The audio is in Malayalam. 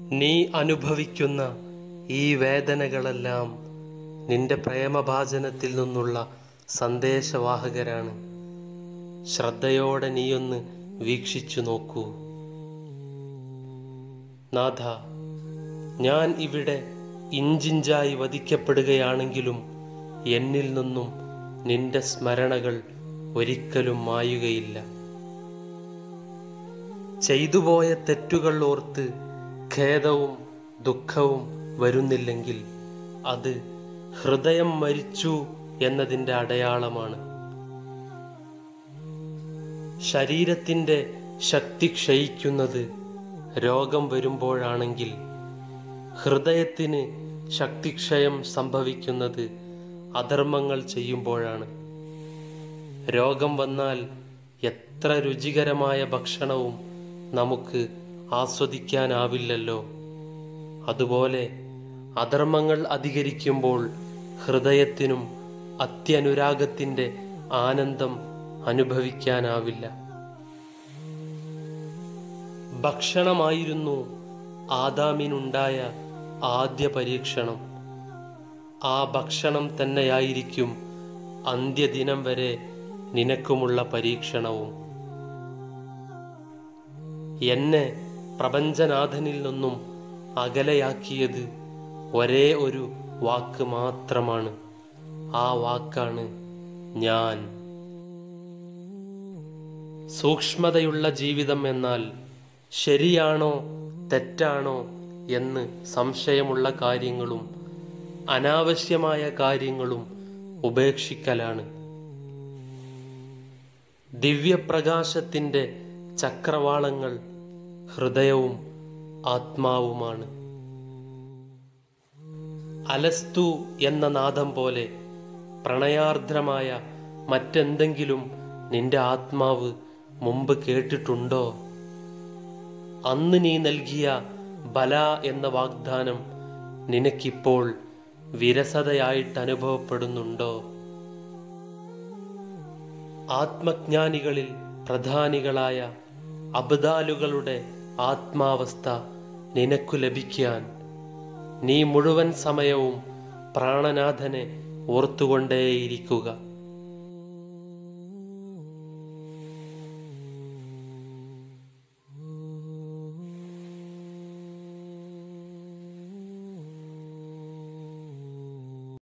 നീ അനുഭവിക്കുന്ന ഈ വേദനകളെല്ലാം നിന്റെ പ്രേമഭാജനത്തിൽ നിന്നുള്ള സന്ദേശവാഹകരാണ് ശ്രദ്ധയോടെ നീയൊന്ന് വീക്ഷിച്ചു നോക്കൂ നാഥ ഞാൻ ഇവിടെ ഇഞ്ചിഞ്ചായി വധിക്കപ്പെടുകയാണെങ്കിലും എന്നിൽ നിന്നും നിന്റെ സ്മരണകൾ ഒരിക്കലും മായുകയില്ല ചെയ്തുപോയ തെറ്റുകൾ ഓർത്ത് ഖേദവും ദുഃഖവും വരുന്നില്ലെങ്കിൽ അത് ഹൃദയം മരിച്ചു എന്നതിൻ്റെ അടയാളമാണ് ശരീരത്തിൻ്റെ ശക്തി ക്ഷയിക്കുന്നത് രോഗം വരുമ്പോഴാണെങ്കിൽ ഹൃദയത്തിന് ശക്തിക്ഷയം സംഭവിക്കുന്നത് അധർമ്മങ്ങൾ ചെയ്യുമ്പോഴാണ് രോഗം വന്നാൽ എത്ര രുചികരമായ ഭക്ഷണവും നമുക്ക് ആസ്വദിക്കാനാവില്ലല്ലോ അതുപോലെ അധർമ്മങ്ങൾ അധികരിക്കുമ്പോൾ ഹൃദയത്തിനും അത്യനുരാഗത്തിൻ്റെ ആനന്ദം അനുഭവിക്കാനാവില്ല ഭക്ഷണമായിരുന്നു ആദാമിനുണ്ടായ ആദ്യ പരീക്ഷണം ആ ഭക്ഷണം തന്നെയായിരിക്കും അന്ത്യദിനം വരെ നിനക്കുമുള്ള പരീക്ഷണവും എന്നെ പ്രപഞ്ചനാഥനിൽ നിന്നും അകലെയാക്കിയത് ഒരേ ഒരു വാക്ക് മാത്രമാണ് ആ വാക്കാണ് ഞാൻ സൂക്ഷ്മതയുള്ള ജീവിതം എന്നാൽ ശരിയാണോ തെറ്റാണോ എന്ന് സംശയമുള്ള കാര്യങ്ങളും അനാവശ്യമായ കാര്യങ്ങളും ഉപേക്ഷിക്കലാണ് ദിവ്യപ്രകാശത്തിൻ്റെ ചക്രവാളങ്ങൾ ഹൃദയവും ആത്മാവുമാണ് അലസ്തു എന്ന നാദം പോലെ പ്രണയാർദ്രമായ മറ്റെന്തെങ്കിലും നിന്റെ ആത്മാവ് മുമ്പ് കേട്ടിട്ടുണ്ടോ അന്ന് നീ നൽകിയ ബല എന്ന വാഗ്ദാനം നിനക്കിപ്പോൾ വിരസതയായിട്ട് അനുഭവപ്പെടുന്നുണ്ടോ ആത്മജ്ഞാനികളിൽ പ്രധാനികളായ അബ്ദാലുകളുടെ ആത്മാവസ്ഥ നിനക്കു ലഭിക്കാൻ നീ മുഴുവൻ സമയവും പ്രാണനാഥനെ ഓർത്തുകൊണ്ടേയിരിക്കുക